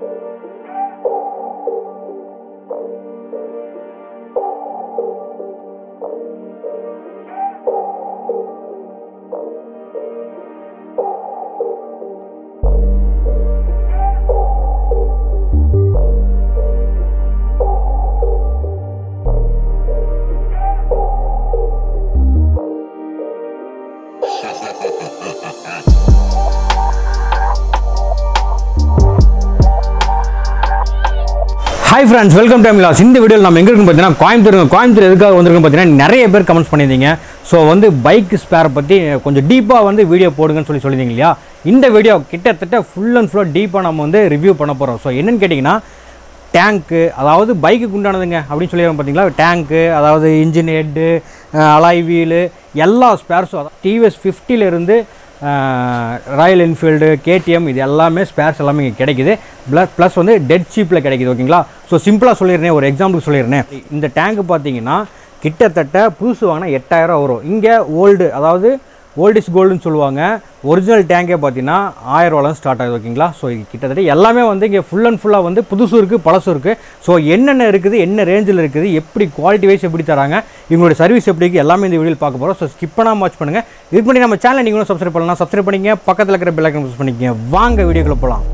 Hi friends welcome time loss இந்த வீடியோவில் நம்ம எங்கே இருக்குன்னு பார்த்தீங்கன்னா கோயம்புத்தூர் கோயம்புத்தூர் எதுக்காக வந்திருக்குன்னு பார்த்தீங்கன்னா நிறைய பேர் கமெண்ட்ஸ் பண்ணியிருந்தீங்க ஸோ வந்து பைக் ஸ்பேரை பற்றி கொஞ்சம் டீப்பாக வந்து வீடியோ போடுங்கன்னு சொல்லி சொல்லியிருந்தீங்க இல்லையா இந்த வீடியோ கிட்டத்தட்ட ஃபுல் அண்ட் ஃபுல்லாக டீப்பாக நம்ம வந்து ரிவ்யூ பண்ண போகிறோம் ஸோ என்னன்னு கேட்டிங்கன்னா டேங்க்கு அதாவது பைக்குக்கு உண்டானதுங்க அப்படின்னு சொல்லிடுறோம் பார்த்தீங்களா டேங்க்கு அதாவது இன்ஜின் ஹெட்டு அலாய் வீலு எல்லா ஸ்பேர்ஸும் டிவிஎஸ் ஃபிஃப்டியிலேருந்து ராயல் என்ஃபீல்டு கேடிஎம் இது எல்லாமே ஸ்பேர்ஸ் எல்லாமே இங்கே கிடைக்குது ப்ளஸ் ப்ளஸ் வந்து டெட் சீப்பில் கிடைக்குது ஓகேங்களா ஸோ சிம்பிளாக சொல்லிடுறேன் ஒரு எக்ஸாம்பிள் சொல்லிடுறேன் இந்த டேங்க் பார்த்தீங்கன்னா கிட்டத்தட்ட புதுசு வாங்கினா எட்டாயிரம் வரும் இங்கே ஓல்டு அதாவது ஓல்ட் இஸ் கோல்டுன்னு சொல்லுவாங்க ஒரிஜினல் டேங்கே பார்த்தீங்கன்னா ஆயிரம் ரூபாலாம் ஸ்டார்ட் ஆகுது ஓகேங்களா ஸோ இது கிட்டத்தட்ட எல்லாமே வந்து இங்கே ஃபுல் அண்ட் ஃபுல்லாக வந்து புதுசும் இருக்குது பழசும் இருக்குது ஸோ என்னென்ன இருக்குது என்ன ரேஞ்சில் இருக்குது எப்படி குவாலிட்டி வைஸ் எப்படி தராங்க இவங்களோட சர்வீஸ் எப்படி இருக்குது எல்லாமே இந்த வீடியோவில் பார்க்க போகிறோம் ஸோ ஸ்கிப் பண்ணாமல் வாட்ச் பண்ணுங்கள் இது பண்ணி நம்ம சேனல் நீங்களும் சப்ஸ்கிரைப் பண்ணலாம் சப்ஸ்கிரைப் பண்ணிங்க பக்கத்தில் இருக்கிற பெல் ஐக்கன் ப்ரெஸ் பண்ணிக்கங்க வாங்க வீடியோக்குள்ள போகலாம்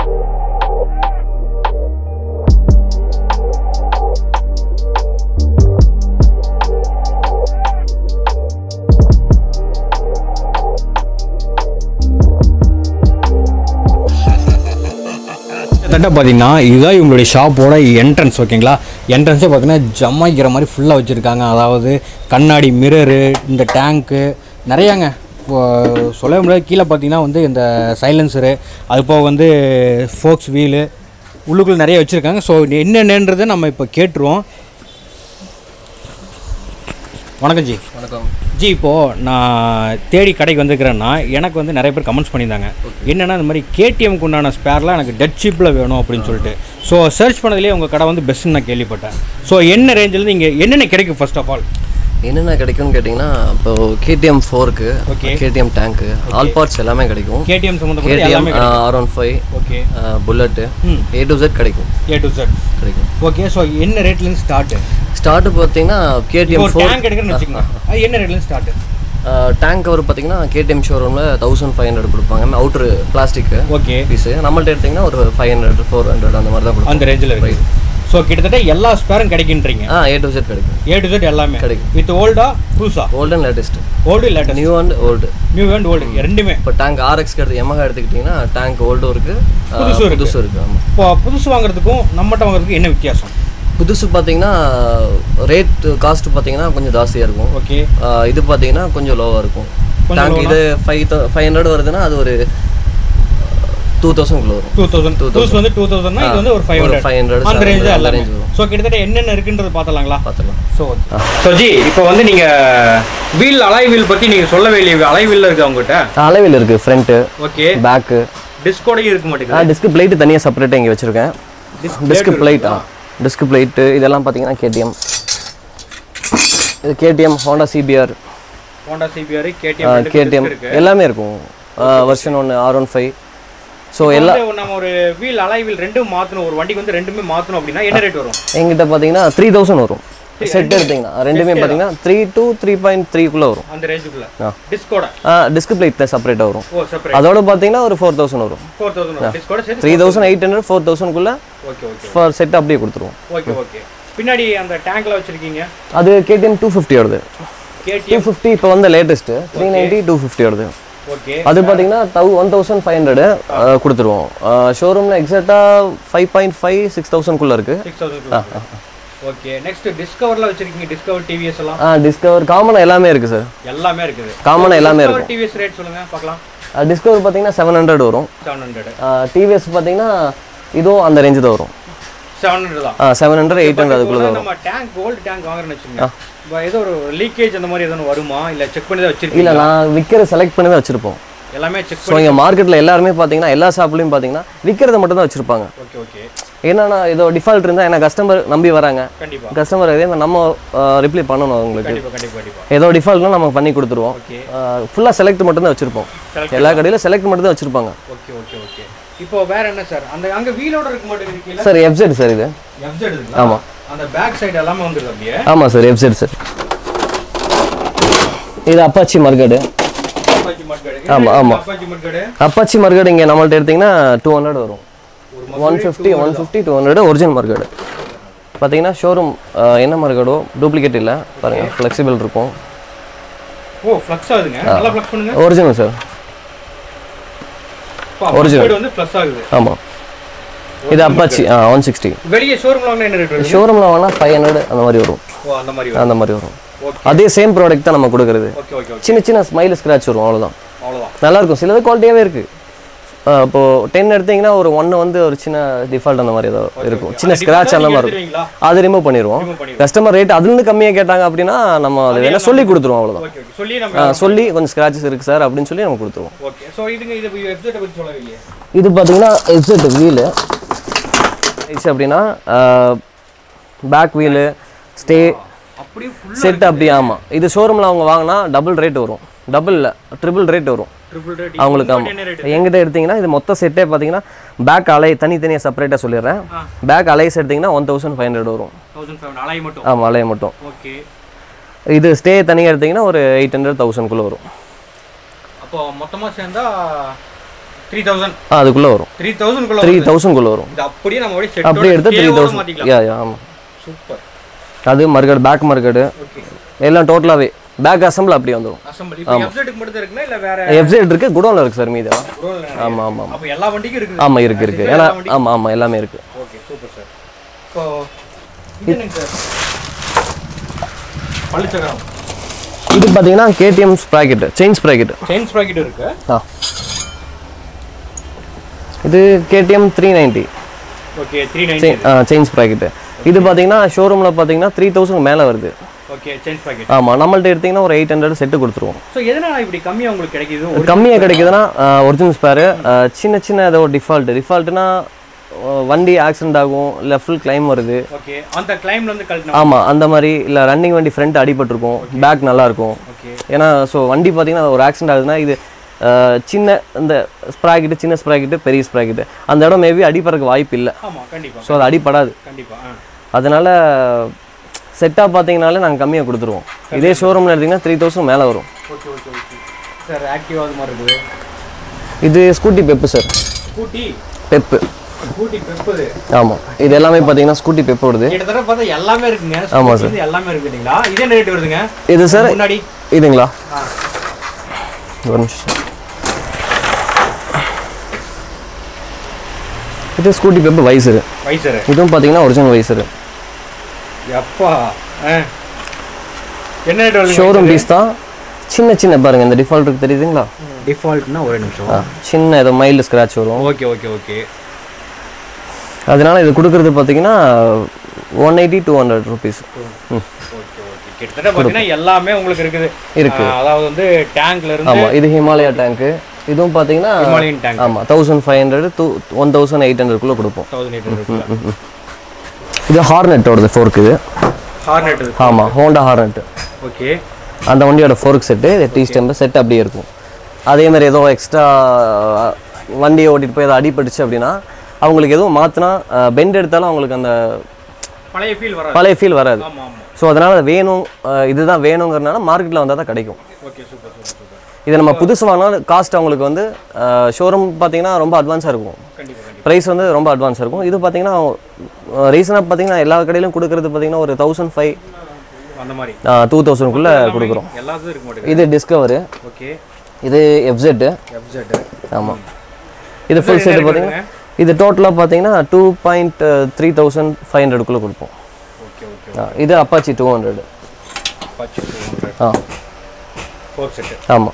கிட்டத்தட்ட பார்த்தீங்கன்னா இதுதான் இவங்களுடைய ஷாப்போட என்ட்ரன்ஸ் ஓகேங்களா என்ட்ரன்ஸே பார்த்தீங்கன்னா ஜம்மாய்க்கிற மாதிரி ஃபுல்லாக வச்சுருக்காங்க அதாவது கண்ணாடி மிரரு இந்த டேங்க்கு நிறையாங்க இப்போ சொல்ல முடியாது கீழே பார்த்தீங்கன்னா வந்து இந்த சைலன்சரு அது போக வந்து ஃபோக்ஸ் வீலு உள்ளுக்குள்ள நிறைய வச்சுருக்காங்க ஸோ என்னென்னன்றதை நம்ம இப்போ கேட்டுருவோம் வணக்கம் ஜி வணக்கம் ஜி இப்போது நான் தேடி கடைக்கு வந்திருக்கிறேன்னா எனக்கு வந்து நிறைய பேர் கமெண்ட்ஸ் பண்ணியிருந்தாங்க என்னென்னா இந்த மாதிரி கேடிஎம்க்கு உண்டான ஸ்பேர்லாம் எனக்கு டெட் சீப்பில் வேணும் அப்படின்னு சொல்லிட்டு ஸோ சர்ச் பண்ணதுலேயே உங்கள் கடை வந்து பெஸ்ட்டுன்னு நான் கேள்விப்பட்டேன் ஸோ என்ன ரேஞ்சில் இங்கே என்னென்ன கிடைக்கும் ஃபர்ஸ்ட் ஆஃப் ஆல் என்னென்ன கிடைக்கும்னு கேட்டிங்கன்னா இப்போ கேடிஎம் ஃபோருக்கு Okay. கேடிஎம் டேங்க்கு ஆல் பார்ட்ஸ் எல்லாமே கிடைக்கும் கேடிஎம் சம்மந்தப்பட்ட கேடிஎம் எல்லாமே R one five okay bullet ம். ஏ டு Z கிடைக்கும் ஏ டு செட் கிடைக்கும் ஓகே ஸோ என்ன ரேட்லேருந்து ஸ்டார்ட்டு ஸ்டார்ட் பார்த்தீங்கன்னா கேடிஎம் ஒரு ஃபோர் டேங்க் எடுக்கிறேன்னு வச்சுக்கோங்க அது என்ன ரேட்லேருந்து ஸ்டார்ட்டு டேங்க் கவர் பார்த்தீங்கன்னா கேடிஎம் ஷோரூமில் தௌசண்ட் ஃபைவ் ஹண்ட்ரட் கொடுப்பாங்க அவுட்ரு பிளாஸ்டிக்கு ஓகே பீஸு நம்மள்ட்ட எடுத்திங்கன்னா ஒரு ஃபைவ் ஹண்ட்ரட் ஃபோர் ஹண்ட்ரட் அந்த மாதிரி தான் கொடுப்போம் அந்த ரேஞ்சில் இருக்குது ஸோ கிட்டத்தட்ட எல்லா ஸ்பேரும் கிடைக்குன்றீங்க ஆ ஏ டு Z கிடைக்கும் ஏ டு செட் எல்லாமே கிடைக்கும். வித் ஓல்டா புதுசா old and latest old latest new and old new and old ரெண்டுமே இப்போ டேங்க் ஆர்எக்ஸ்க்கு எடுத்து எமகா எடுத்துக்கிட்டிங்கன்னா டேங்க் ஓல்டும் இருக்குது புதுசும் இருக்கு. புதுசும் இருக்குது ஆமாம் இப்போ புதுசு வாங்குறதுக்கும் நம்மகிட்ட வாங்குறதுக்கும் என்ன வித்தியாசம் புதுசு பார்த்தீங்கன்னா ரேட் காஸ்ட் பார்த்தீங்கன்னா கொஞ்சம் ஜாஸ்தியாக இருக்கும் ஓகே ஆஹ் இது பார்த்தீங்கன்னா கொஞ்சம் லோவாக இருக்கும் கொஞ்சம் டேங்க் இது ஃபைவ் ஃபைவ் ஹண்ட்ரட் வருதுன்னா அது ஒரு டூ தௌசண்ட்குள்ளே வரும் டூ தௌசண்ட் புதுசு வந்து டூ தௌசண்ட்னா இது வந்து ஒரு ஃபைவ் ஒரு ஹண்ட்ரட் 500, அந்த ரேஞ்ச் 700 எல்லாமே range வரும். ஸோ கிட்டத்தட்ட என்னென்ன இருக்குன்றது பார்த்தலாங்களா பார்த்துக்கலாம் ஸோ ஸோ ஜி இப்போ வந்து நீங்கள் வீல் அலாய் வீல் பற்றி நீங்கள் சொல்லவே இல்லையே அலாய் வீல் இருக்கு அவங்ககிட்ட அளவில் இருக்குது ஃப்ரண்ட்டு ஓகே பேக்கு டிஸ்கோடையும் இருக்க மாட்டேங்குது டிஸ்க் பிளேட்டு தனியாக செப்பரேட்டாக இங்கே வச்சுருக்கேன் டிஸ்க் பிளேட் ஆ டிஸ்க் பிளேட்டு இதெல்லாம் பார்த்தீங்கன்னா கேடிஎம் இது KTM Honda CBR Honda CBR KTM KTM எல்லாமே இருக்கும் வெர்ஷன் ஒன்று ஆர் ஒன் ஃபைவ் ஸோ எல்லா நம்ம ஒரு வீல் அலாய் வீல் ரெண்டும் மாற்றணும் ஒரு வண்டிக்கு வந்து ரெண்டுமே மாற்றணும் அப்படின்னா என்ன ரேட் வரும் எங்கிட்ட பார்த்தீங்கன்னா த்ரீ தௌசண்ட் வரும் செட் எடுத்தீங்கன்னா ரெண்டுமே பார்த்தீங்கன்னா த்ரீ டூ த்ரீ பாயிண்ட் த்ரீக்குள்ளே வரும் அந்த ரேஞ்சுக்குள்ள ஆ. டிஸ்கோட டிஸ்க் பிளேட்டில் செப்பரேட்டாக வரும் ஓ செப்பரேட் அதோட பார்த்தீங்கன்னா ஒரு ஃபோர் தௌசண்ட் வரும் ஃபோர் தௌசண்ட் டிஸ்கோட சரி three thousand eight hundred four தௌசண்ட்குள்ளே ஓகே ஓகே ஃபர் செட் அப்படியே கொடுத்துருவோம் ஓகே ஓகே பின்னாடி அந்த டேங்க்ல வச்சிருக்கீங்க அது கேடிஎம் டூ ஃபிஃப்டி வருது டூ கேடிஎம் ஃபிஃப்டி இப்போ வந்து latest three ninety two fifty வருது ஓகே அது பார்த்தீங்கன்னா தௌ ஒன் தௌசண்ட் ஃபைவ் ஹண்ட்ரடு கொடுத்துருவோம் ஷோரூமில் எக்ஸாக்டாக ஃபைவ் பாயிண்ட் ஃபைவ் சிக்ஸ் தௌசண்ட்குள்ளே இருக்குது சிக்ஸ் தௌசண்ட் ஓகே நெக்ஸ்ட் டிஸ்கவர்ல வச்சிருக்கீங்க டிஸ்கவர் டிவிஎஸ் எல்லாம் ஆ டிஸ்கவர் காமனாக எல்லாமே இருக்குது சார் எல்லாமே இருக்குது காமனாக எல்லாமே இருக்கும் டிஸ்கவர் டிவிஎஸ் ரேட் சொல்லுங்க பார்க்கலாம் டிஸ்கவர் பார்த்தீங்கன்னா செவன் ஹண்ட்ரட் வரும் செவன் ஹண்ட்ரட் டிவிஎஸ் பார்த்தீங்கன்னா இதுவும் அந்த ரேஞ்சு தான் வரும் செவன் ஹண்ட்ரட் தான் செவன் ஹண்ட்ரட் எயிட் ஹண்ட்ரட் அதுக்குள்ளே தான் வரும் நம்ம டேங்க் கோல்டு டேங்க் வாங்குறேன்னு வச்சுக்கோங்க இப்போ ஏதோ ஒரு லீக்கேஜ் அந்த மாதிரி எதுவும் வருமா இல்ல செக் பண்ணி தான் இல்லை வச்சிருக்கீங்க நான் விற்கிற செலக்ட் பண்ணி தான் வச்சுருப்போம் எல்லாமே செக் ஸோ இங்கே மார்க்கெட்டில் எல்லாருமே பார்த்தீங்கன்னா எல்லா ஷாப்லையும் பார்த்தீங்கன்னா விற்கிறத மட்டும் தான் வச்சுருப்பாங்க ஓகே ஓகே என்னன்னா ஏதோ டிஃபால்ட் இருந்தால் ஏன்னா கஸ்டமர் நம்பி வராங்க கண்டிப்பா கஸ்டமர் அதே மாதிரி நம்ம ரிப்ளை பண்ணணும் அவங்களுக்கு கண்டிப்பா கண்டிப்பா கண்டிப்பா ஏதோ டிஃபால்ட்னா நம்ம பண்ணி கொடுத்துருவோம் ஓகே ஃபுல்லாக செலக்ட் மட்டும் தான் வச்சுருப்போம் Select எல்லா கடையிலும் செலக்ட் மட்டும் தான் வச்சுருப்பாங்க ஓகே ஓகே ஓகே இப்போ வேற என்ன சார் அந்த அங்க வீலோட இருக்க மாட்டேங்குது கீழே சார் எஃப்செட் சார் இது எஃப்ஜெட் இருக்குங்களா ஆமா. அந்த பேக் சைடு எல்லாமே வந்துருது அப்படியே ஆமாம் சார் எஃப்செட் சார் இது அப்பாச்சி மர்கடு அப்பாச்சி மட்காடு ஆமா, ஆமா. அப்பாச்சி மட்காடு அப்பாச்சி மர்கடு இங்கே நம்மள்ட்ட எடுத்தீங்கன்னா டூ ஹண்ட்ரட் வரும் one fifty one fifty two hundred original mudguard பார்த்தீங்கன்னா ஷோரூம் என்ன மர்கடோ டூப்ளிகேட் இல்லை பாருங்கள் ஃப்ளெக்சிபிள் இருக்கும் ஓ ஃப்ளக்ஸ் ஆகுதுங்க நல்லா ஃப்ளக்ஸ் பண்ணுங்க ஒரிஜினல் சார் Original. ஒரிஜினல் வந்து ஃப்ளக்ஸ் ஆகுது ஆமாம் இது அப்பாச்சி ஆ ஒன் சிக்ஸ்டி வெளியே ஷோரூம்ல வாங்கினா என்ன ரேட் வருது ஷோரூமில் வாங்கினா ஃபைவ் ஹண்ட்ரட் அந்த மாதிரி வரும் ஓ அந்த மாதிரி அந்த மாதிரி வரும் ஓகே அதே சேம் ப்ராடக்ட் தான் நம்ம கொடுக்குறது ஓகே ஓகே ஓகே சின்ன சின்ன ஸ்மைல் ஸ்க்ராட்ச் வரும் அவ்வளோதான் அவ்வளவுதான் நல்லா இருக்கும் சிலது குவாலிட்டியாகவே இருக்கு அஹ் இப்போ டென் எடுத்தீங்கன்னா ஒரு ஒன்று வந்து ஒரு சின்ன டிஃபால்ட் அந்த மாதிரி ஏதோ இருக்கும் சின்ன ஸ்க்ராட்ச் அந்த மாதிரி இருக்கும் எடுத்துருவீங்களா அது ரிமூவ் பண்ணிடுவோம் Remove பண்ணிடுவோம். கஸ்டமர் ரேட் அதுலேருந்து கம்மியாக கேட்டாங்க அப்படின்னா நம்ம அது வேணா சொல்லி கொடுத்துருவோம் அவ்வளோதான் ஓகே ஓகே சொல்லி நம்ம சொல்லி கொஞ்சம் ஸ்க்ராச்சஸ் இருக்குது சார் அப்படின்னு சொல்லி நம்ம கொடுத்துருவோம் ஓகே ஸோ இதுங்க இதை வெப்சைட்டை பற்றி சொல்லவே இல்லையே இது பார்த்தீங்கன்னா எக்ஸட் வீலு ஆயிடுச்சு அப்படின்னா பேக் வீலு ஸ்டே அப்படியே ஃபுல் செட் அப்படி ஆமாம் இது ஷோரூமில் அவங்க வாங்கினா டபுள் ரேட் வரும் டபுள் இல்லை ட்ரிபிள் ரேட் வரும் ட்ரிபிள் ரேட் அவங்களுக்கு ஆமாம் என்ன ரேட் எங்கிட்ட எடுத்தீங்கன்னா இது மொத்த செட்டே பார்த்தீங்கன்னா பேக் அலை தனித்தனியாக செப்பரேட்டாக சொல்லிடுறேன் ஆ. பேக் அலைஸ் எடுத்தீங்கன்னா ஒன் தௌசண்ட் ஃபைவ் ஹண்ட்ரட் வரும் தௌசண்ட் ஃபைவ் அலை மட்டும் ஆமாம் அலைய மட்டும் ஓகே இது ஸ்டே தனியாக எடுத்தீங்கன்னா ஒரு எயிட் ஹண்ட்ரட் தௌசண்ட்குள்ளே வரும் அப்போ மொத்தமா சேர்ந்தா த்ரீ தௌசண்ட் ஆ அதுக்குள்ளே வரும் த்ரீ தௌசண்ட் த்ரீ தௌசண்ட்குள்ளே வரும் இது அப்படியே நம்ம அப்படியே செட் அப்படியே எடுத்து த்ரீ தௌசண்ட் மாத்திக்கலாம் யா யா ஆமாம் சூப்பர் அது மர்கடு பேக் மர்கடு ஓகே எல்லாம் டோட்டலாகவே பேக் அசம்பிள் அப்படியே வந்துடும் அசம்பிள் இப்போ வெப்சைட்டுக்கு மட்டும் தான் இருக்குன்னா இல்ல வேற எஃப்சைட் இருக்குது குடோனில் இருக்குது சார் மீதெல்லாம் roll ல நிறைய ஆமாம் ஆமாம் அப்போ எல்லா வண்டிக்கும் இருக்குது ஆமாம் இருக்குது இருக்குது ஏன்னா ஆமாம் ஆமாம் எல்லாமே இருக்குது ஓகே சூப்பர் சார் இப்போ இது என்னங்க சார் பள்ளிச்சக்கரம் இது பார்த்தீங்கன்னா KTM sprocket chain sprocket chain sprocket இருக்கு ஆ இது KTM three ninety okay three ninety chain sprocket இது பார்த்தீங்கன்னா ஷோரூமில் பார்த்தீங்கன்னா த்ரீ தௌசண்ட் மேலே வருது ஓகே செயின் ஸ்ப்ராக்கெட் ஆமாம் நம்மள்ட்ட எடுத்தீங்கன்னா ஒரு எயிட் ஹண்ட்ரட் செட்டு கொடுத்துருவோம் ஸோ எதனால இப்படி கம்மியா உங்களுக்கு கிடைக்குது ஒரு கம்மியாக கிடைக்குதுன்னா ஒரிஜினல் ஸ்பேரு சின்ன சின்ன ஏதோ டிஃபால்ட் டிஃபால்ட்னா வண்டி ஆக்சிடென்ட் ஆகும் இல்லை ஃபுல் கிளைம் வருது ஓகே அந்த கிளைம்ல இருந்து கழட்டினா ஆமாம் அந்த மாதிரி இல்லை ரன்னிங் வண்டி ஃப்ரண்ட் அடிபட்டிருக்கும் பேக் நல்லாயிருக்கும் ஓகே ஏன்னா ஸோ வண்டி பார்த்தீங்கன்னா ஒரு ஆக்சிடென்ட் ஆகுதுன்னா இது அஹ், சின்ன இந்த ஸ்ப்ராக்கெட்டு சின்ன ஸ்ப்ராக்கெட்டு பெரிய ஸ்ப்ராக்கெட்டு அந்த இடம் மேபி அடிபடுறதுக்கு வாய்ப்பு இல்லை ஆமா கண்டிப்பா ஸோ அது அடிபடாது கண்டிப்பா ஆ அதனால செட்டாக பார்த்தீங்கனாலே நாங்கள் கம்மியாக கொடுத்துருவோம் இதே ஷோரூமில் எடுத்தீங்கன்னா த்ரீ தௌசண்ட் மேலே வரும் okay okay okay sir active அது மாதிரி இருக்குது இது Scooty Pep sir Scooty Pep Scooty பெப்பது ஆமாம் இது எல்லாமே பார்த்தீங்கன்னா ஸ்கூட்டி பெப்பு வருது கிட்டத்தட்ட பார்த்தா எல்லாமே இருக்குங்க ஆமா scooty வந்து எல்லாமே இருக்கு இல்லைங்களா இது என்ன ரேட் வருதுங்க இது சார் முன்னாடி இதுங்களா ஆ ஒரு நிமிஷம் சார் இது ஸ்கூட்டி பெப்பு வைசரு வைசரு இதுவும் பார்த்தீங்கன்னா ஒரிஜினல் வைசரு எப்பா ஆ என்ன ரேட் வருது ஷோரூம் பீஸ் தான் சின்ன சின்ன பாருங்க இந்த டிஃபால்ட் இருக்கு தெரியுதுங்களா டிஃபால்ட்னா ஒரு நிமிஷம் ஆ, சின்ன ஏதோ மைல்டு ஸ்க்ராட்ச் வரும் ஓகே ஓகே ஓகே அதனால இது கொடுக்குறது பார்த்தீங்கன்னா one eighty two hundred rupees ம் ஓகே ஓகே கிட்டத்தட்ட பார்த்தீங்கன்னா எல்லாமே உங்களுக்கு இருக்குது இருக்கு. ஆ, அதாவது வந்து டேங்க்ல இருந்து ஆமாம் இது ஹிமாலயா டேங்க்கு இதுவும் பார்த்தீங்கன்னா ஹிமாலயன் டேங்க் ஆமாம் thousand five hundred two one thousand eight ஹண்ட்ரட்குள்ளே கொடுப்போம் தௌசண்ட் எயிட் ஹண்ட்ரட் இது ஹார்னெட்டோடது ஃபோர்க் இது ஹார்னெட் ஆமாம் ஹோண்டா ஹார்னெட் ஓகே அந்த வண்டியோட fork set T stem set அப்படியே இருக்கும் அதே மாதிரி ஏதோ எக்ஸ்ட்ரா வண்டியை ஓட்டிட்டு போய் ஏதோ அடிபட்டுச்சு அப்படின்னா அவங்களுக்கு எதுவும் மாற்றினா பெண்ட் எடுத்தாலும் அவங்களுக்கு அந்த பழைய ஃபீல் வராது பழைய ஃபீல் வராது ஆமா ஆமா ஸோ அதனால் அது வேணும் அஹ் இதுதான் வேணுங்கிறனால மார்க்கெட்டில் வந்தால் தான் கிடைக்கும் ஓகே சூப்பர் சூப்பர் சூப்பர் இதை நம்ம புதுசு வாங்கினா காஸ்ட் அவங்களுக்கு வந்து ஷோரூம் பார்த்தீங்கன்னா ரொம்ப அட்வான்ஸாக இருக்கும் கண்டிப்பா கண்டிப்பா ப்ரைஸ் வந்து ரொம்ப அட்வான்ஸாக இருக்கும் இது பார்த்தீங்கன்னா ரீசனாக பார்த்தீங்கன்னா எல்லா கடையிலும் கொடுக்குறது பார்த்தீங்கன்னா ஒரு தௌசண்ட் ஃபைவ் அந்த மாதிரி டூ தௌசண்ட்குள்ளே கொடுக்குறோம் எல்லாத்துக்கும் இருக்க மாட்டேங்குது இது டிஸ்கவரு ஓகே இது எஃப்செட்டு எஃப்செட் ஆமாம் இது ஃபுல் செட்டு பார்த்தீங்கன்னா இது டோட்டலாக பார்த்தீங்கன்னா two point three thousand five ஹண்ட்ரடுக்குள்ளே கொடுப்போம் ஓகே ஓகே ஆ, இது அப்பாச்சி டூ ஹண்ட்ரட் பச்சு ஆ ஃபோர் செட்டு ஆமாம்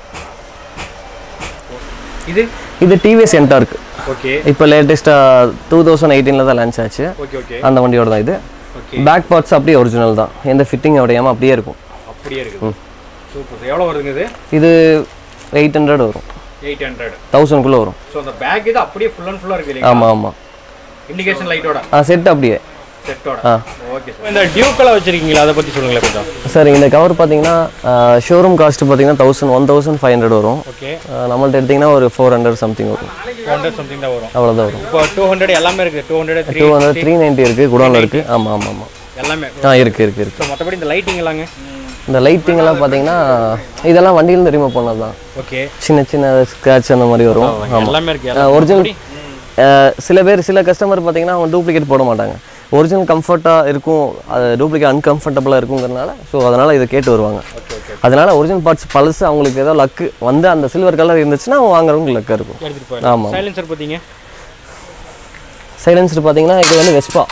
இது இது டிவிஎஸ் என்டார்க் ஓகே இப்போ லேட்டஸ்ட்டாக டூ தௌசண்ட் எயிட்டீனில் தான் லான்ச் ஆச்சு ஓகே ஓகே அந்த வண்டியோட தான் இது ஓகே பேக் பார்ட்ஸ் அப்படியே ஒரிஜினல் தான் எந்த ஃபிட்டிங் உடையாமல் அப்படியே இருக்கும் அப்படியே இருக்குது சூப்பர் எவ்வளோ வருதுங்க இது இது எயிட் ஹண்ட்ரட் வரும் எயிட் ஹண்ட்ரட் தௌசண்ட்குள்ளே வரும் ஸோ அந்த பேக் இது அப்படியே ஃபுல் அண்ட் ஃபுல்லாக இருக்கு இல்லைங்களா ஆமாம் ஆமாம் இண்டிகேஷன் லைட்டோட ஆ செட் அப்படியே செட்டோட ஆ ஓகே சார் இந்த டியூக்கெல்லாம் வச்சிருக்கீங்களா அதை பற்றி சொல்லுங்களேன் கொஞ்சம் சார் இந்த கவர் பார்த்தீங்கன்னா ஷோரூம் காஸ்ட் பார்த்தீங்கன்னா thousand one thousand five hundred வரும் ஓகே ஆஹ் நம்மள்ட்ட எடுத்திங்கன்னா ஒரு ஃபோர் ஹண்ட்ரட் சம்திங் வரும் டூ ஹண்ட்ரட் சம்திங் தான் வரும் அவ்வளோதான் வரும் இப்போ டூ ஹண்ட்ரட் எல்லாமே இருக்குது two hundred three two hundred three ninety இருக்குது குடோனில் இருக்குது ஆமாம் ஆமாம் ஆமாம் எல்லாமே ஆ இருக்குது இருக்குது இருக்குது ஸோ மற்றபடி இந்த லைட்டிங் எல்லாங்க இந்த லைட்டிங் எல்லாம் பார்த்தீங்கன்னா இதெல்லாம் வண்டியிலேருந்து ரிமூவ் பண்ணது தான் ஓகே சின்ன சின்ன ஸ்க்ராட்ச் அந்த மாதிரி வரும் ஆமாம் எல்லாமே இருக்கு ஒரிஜினல் சில பேர் சில கஸ்டமர் பார்த்தீங்கன்னா அவங்க டூப்ளிகேட் போட மாட்டாங்க ஒரிஜினல் கம்ஃபர்ட்டாக இருக்கும் அது டூப்ளிகேட் அன்கம்ஃபர்டபுளாக இருக்குங்கிறனால ஸோ அதனால் இதை கேட்டு வருவாங்க அதனால ஒரிஜினல் பார்ட்ஸ் பழசு அவங்களுக்கு ஏதோ லக்கு வந்து அந்த சில்வர் கலர் இருந்துச்சுன்னா அவங்க வாங்குறவங்களுக்கு லக்கு இருக்கும் எடுத்துகிட்டு போயிடலாம் ஆமாம் சைலன்சர் பார்த்தீங்க சைலன்சர் பார்த்தீங்கன்னா இது வந்து வெஸ்பா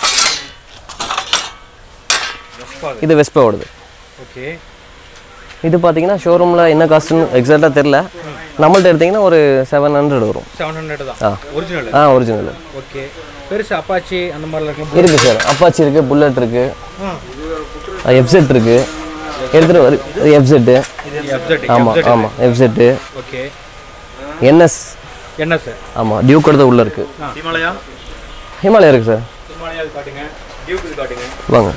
இது வெஸ்பாவோடது ஓகே இது பார்த்தீங்கன்னா ஷோரூமில் என்ன காஸ்ட்டுன்னு எக்ஸாக்டாக தெரில நம்மள்ட்ட எடுத்திங்கன்னா ஒரு செவன் ஹண்ட்ரட் வரும் செவன் ஹண்ட்ரட் தான் ஆ. ஒரிஜினல் ஆ ஒரிஜினல் ஓகே பெருசு அப்பாச்சி அந்த மாதிரிலாம் இருக்கும் இருக்குது சார் அப்பாச்சி இருக்குது புல்லட் இருக்குது ஆ எஃப்செட் இருக்குது எடுத்துகிட்டு வரு எஃப்செட்டு இது எஃப்ஜெட் ஆமாம் ஆமாம் எஃப்செட்டு ஓகே என்எஸ் என்ன சார் ஆமாம் டியூக் எடுத்து உள்ளே இருக்குது ஹிமாலயா ஹிமாலயா இருக்குது சார் ஹிமாலயா காட்டுங்க டியூக்கு காட்டுங்க வாங்க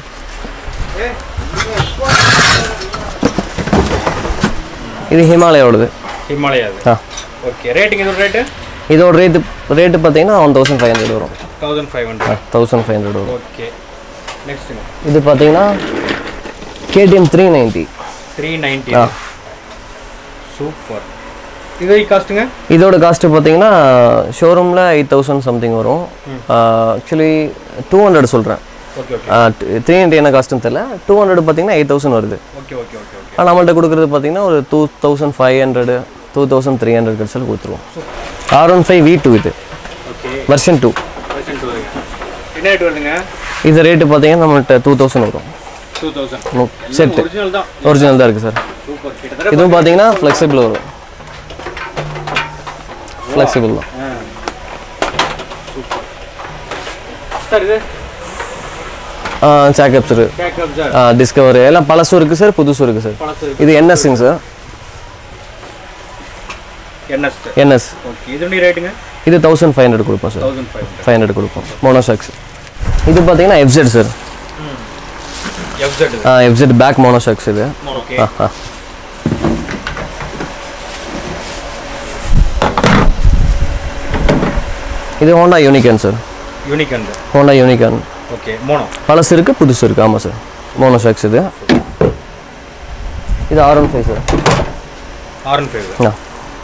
இது ஹிமாலயாவோடது ஹிமாலயா ஆ ஓகே ரேட்டிங் இதோட ரேட்டு இதோட ரேட்டு ரேட்டு பார்த்தீங்கன்னா ஒன் தௌசண்ட் ஃபைவ் ஹண்ட்ரட் வரும் thousand five hundred thousand five hundred வரும் ஓகே நெக்ஸ்ட்டுங்க இது பார்த்தீங்கன்னா KTM three ninety three ninety ஆ. சூப்பர் இது காஸ்ட்டுங்க இதோட காஸ்ட்டு பார்த்தீங்கன்னா ஷோரூமில் எயிட் தௌசண்ட் சம்திங் வரும் ஆக்சுவலி டூ ஹண்ட்ரட் சொல்கிறேன் ஓகே ஓகே த்ரீ நைன்ட்டி என்ன காஸ்ட்டுன்னு தெரியல டூ ஹண்ட்ரட் பார்த்தீங்கன்னா எயிட் தௌசண்ட் வருது ஓகே ஓகே ஓகே ஓகே ஆனால் நம்மள்ட்ட கொடுக்குறது பார்த்தீங்கன்னா ஒரு two thousand five hundred two thousand three hundred கிடச்சாலும் கொடுத்துருவோம் R one five V two இது ஓகே வெர்ஷன் டூ பர்சன்ட் வருங்க என்ன ரேட் வருதுங்க இது ரேட்டு பார்த்தீங்கன்னா நம்மள்ட்ட டூ தௌசண்ட் வரும் டூ தௌசண்ட் செட்டு ஒரிஜினல் தான் ஒரிஜினல் தான் இருக்குது சார் சூப்பர் கிட்டத்தட்ட இதுவும் பார்த்தீங்கன்னா ஃப்ளெக்சிபிள் வரும் ஃப்ளெக்சிபிள் தான் சார் இது சேக்கப்ஸ் இருக்குது கேக்கப் சார் டிஸ்கவர் எல்லாம் பழசும் இருக்குது சார் புதுசும் இருக்குது சார் பழசு இது என்எஸ்ங்க சார் என்ன சார் என்எஸ் ஓகே இதனுடைய ரேட்டுங்க இது தௌசண்ட் ஃபைவ் ஹண்ட்ரட் கொடுப்போம் sir thousand five hundred five hundred கொடுப்போம் மோனோஷாக்ஸ் இது பார்த்தீங்கன்னா FZ sir FZ FZ back monoshocks இது ஓகே ஆ ஆ இது ஹோண்டா யூனிகான் சார் யூனிக் அந்த ஹோண்டா யூனிகான் ஓகே மோனோ பழசு இருக்குது புதுசு இருக்குது ஆமாம் சார் மோனோஷாக்ஸ் இது இது R one five sir R one five ஆ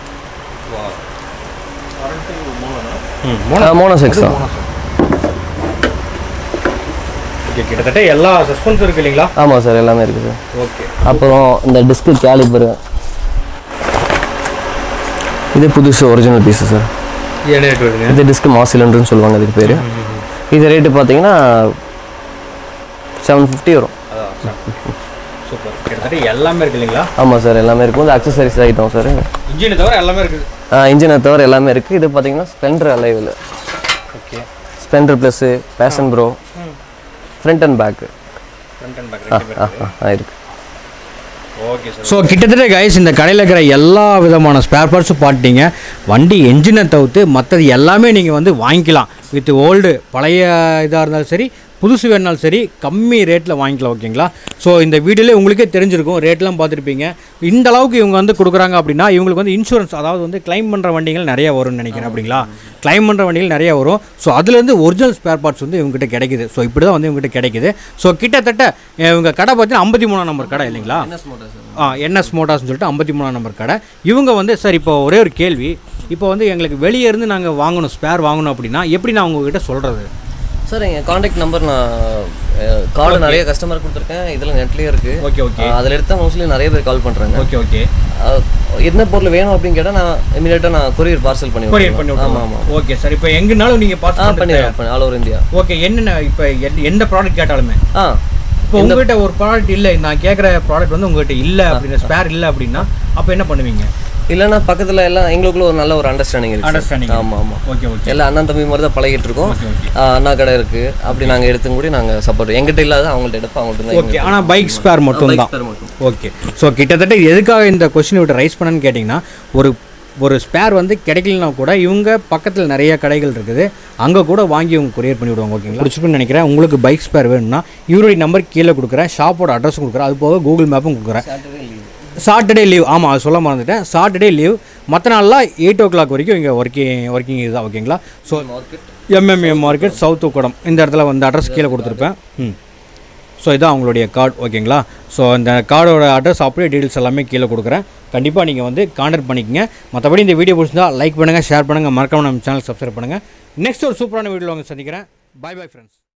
ம் மோனோ மோனோஷாக்ஸ் தான் ஓகே கிட்டத்தட்ட எல்லா சஸ்பென்ஸும் இருக்கு இல்லைங்களா ஆமாம் சார் எல்லாமே இருக்குது சார் ஓகே அப்புறம் இந்த டிஸ்க்கு கேலிபர் இது புதுசு ஒரிஜினல் பீஸு சார் என்ன ரேட் வருதுங்க இது டிஸ்க் மாஸ் சிலிண்டர்னு சொல்லுவாங்க அதுக்கு பேர் இது ரேட்டு பார்த்தீங்கன்னா செவன் ஃபிஃப்டி வரும் சூப்பர் கிட்டத்தட்ட எல்லாமே இருக்கு இல்லைங்களா ஆமாம் சார் எல்லாமே இருக்கும் இந்த அக்சசரிஸ் ஐட்டம் சார் இன்ஜினை தவிர எல்லாமே இருக்குது இன்ஜினை தவிர எல்லாமே இருக்குது இது பார்த்தீங்கன்னா ஸ்பெண்டர் அலைவில் okay Splendor plus Passion Pro front and back front and back ரெண்டு பேர் ஆ இருக்குது ஓகே சார் ஸோ கிட்டத்தட்ட கைஸ் இந்த கடையில் இருக்கிற எல்லா விதமான ஸ்பேர் பார்ட்ஸும் பார்த்துட்டீங்க வண்டி என்ஜினை தவிர்த்து மற்றது எல்லாமே நீங்கள் வந்து வாங்கிக்கலாம் வித் ஓல்டு பழைய இதாக இருந்தாலும் சரி புதுசு வேணாலும் சரி கம்மி ரேட்டில் வாங்கிக்கலாம் ஓகேங்களா ஸோ இந்த வீடியோலே உங்களுக்கே தெரிஞ்சிருக்கும் ரேட்லாம் பார்த்துருப்பீங்க இந்த அளவுக்கு இவங்க வந்து கொடுக்குறாங்க அப்படின்னா இவங்களுக்கு வந்து இன்சூரன்ஸ் அதாவது வந்து கிளைம் பண்ணுற வண்டிகள் நிறைய வரும்னு நினைக்கிறேன் அப்படிங்களா கிளைம் பண்ணுற வண்டிகள் நிறைய வரும் ஸோ அதுலேருந்து ஒரிஜினல் ஸ்பேர் பார்ட்ஸ் வந்து இவங்ககிட்ட கிடைக்குது ஸோ இப்படி தான் வந்து இவங்ககிட்ட கிடைக்குது ஸோ கிட்டத்தட்ட அஹ், இவங்க கடை பார்த்தீங்கன்னா ஐம்பத்தி மூணாம் நம்பர் கடை இல்லைங்களா ஆ என்எஸ் மோட்டார்ஸ்னு சொல்லிட்டு ஐம்பத்தி மூணாம் நம்பர் கடை இவங்க வந்து சார் இப்போ ஒரே ஒரு கேள்வி இப்போ வந்து எங்களுக்கு வெளியே இருந்து நாங்கள் வாங்கணும் ஸ்பேர் வாங்கணும் அப்படின்னா எப்படி நான் உங்ககிட்ட சொல்கிறது சார் எங்கள் காண்டாக்ட் நம்பர் நான் கார்டு நிறைய கஸ்டமர் கொடுத்துருக்கேன் இதில் நெட்லேயே இருக்குது ஓகே ஓகே அதில் எடுத்தால் மோஸ்ட்லி நிறைய பேர் கால் பண்ணுறாங்க ஓகே ஓகே என்ன பொருள் வேணும் அப்படின்னு கேட்டால் நான் இமீடியட்டாக நான் கொரியர் பார்சல் பண்ணி கொரியர் பண்ணி விட்டுருவேன். ஆமாம் ஆமாம் ஓகே சார் இப்போ எங்கனாலும் நீங்கள் ஆ பாஸ் பண்ணிடுறேன் ஆல் ஓவர் இந்தியா ஓகே என்னென்ன இப்போ எந்த- எந்த ப்ராடக்ட் கேட்டாலுமே ஆ இப்போ உங்ககிட்ட ஒரு ப்ராடக்ட் இல்லை நான் கேட்குற ப்ராடக்ட் வந்து உங்ககிட்ட இல்லை அப்படின்னா ஸ்பேர் இல்லை அப்படின்னா அப்போ என்ன பண்ணுவீங்க இல்லைன்னா பக்கத்தில் எல்லாம் எங்களுக்குள்ள ஒரு நல்ல ஒரு அண்டர்ஸ்டாண்டிங் இருக்கு Understanding ஆமாம் ஆமாம் ஓகே ஓகே எல்லாம் அண்ணன் தம்பி மாதிரி தான் பழகிட்டு இருக்கோம் ஓகே ஓகே ஆ, அண்ணா கடை இருக்கு அப்படி நாங்கள் எடுத்து கூட நாங்கள் சப்போர்ட் எங்கிட்ட இல்லாத அவங்கள்ட்ட எடுப்போம் அவங்கள்ட்ட ஓகே ஆனால் பைக் ஸ்பேர் மட்டும் தான் தான் மட்டும் ஓகே ஸோ கிட்டத்தட்ட எதுக்காக இந்த கொஸ்டின் விட்டு ரைஸ் பண்ணேன்னு கேட்டிங்கன்னா ஒரு ஒரு ஸ்பேர் வந்து கிடைக்கலனா கூட இவங்க பக்கத்தில் நிறைய கடைகள் இருக்குது அங்கே கூட வாங்கி இவங்க கொரியர் பண்ணி விடுவாங்க ஓகேங்களா பிடிச்சிருக்குன்னு நினைக்கிறேன் உங்களுக்கு பைக் ஸ்பேர் வேணும்னா இவருடைய நம்பர் கீழே கொடுக்குறேன் ஷாப்போட அட்ரஸ் கொடுக்குறேன் அது போக கூகுள் மேப்பும் கொடுக்குறேன் சாட்டர்டே லீவ் ஆமாம் அது சொல்ல மறந்துட்டேன் சாட்டர்டே லீவ் மற்ற நாள்லாம் எயிட் ஓ கிளாக் வரைக்கும் இங்கே ஒர்க்கிங் ஒர்க்கிங் இதுதான் ஓகேங்களா ஸோ எம்எம்எம் மார்க்கெட் சவுத் உக்கடம் இந்த இடத்துல வந்து அட்ரஸ் கீழே கொடுத்துருப்பேன் ம் ஸோ இதான் அவங்களுடைய கார்டு ஓகேங்களா ஸோ இந்த கார்டோட அட்ரஸ் அப்படியே டீட்டெயில்ஸ் எல்லாமே கீழே கொடுக்குறேன் கண்டிப்பாக நீங்கள் வந்து கான்டாக்ட் பண்ணிக்கங்க மற்றபடி இந்த வீடியோ பிடிச்சிருந்தா லைக் பண்ணுங்கள் ஷேர் பண்ணுங்கள் மறக்காம நம்ம சேனல் சப்ஸ்கிரைப் பண்ணுங்கள் நெக்ஸ்ட் ஒரு சூப்பரான வீடியோவில் வந்து சந்திக்கிறேன் பை பை ஃப்ரெண்ட்ஸ்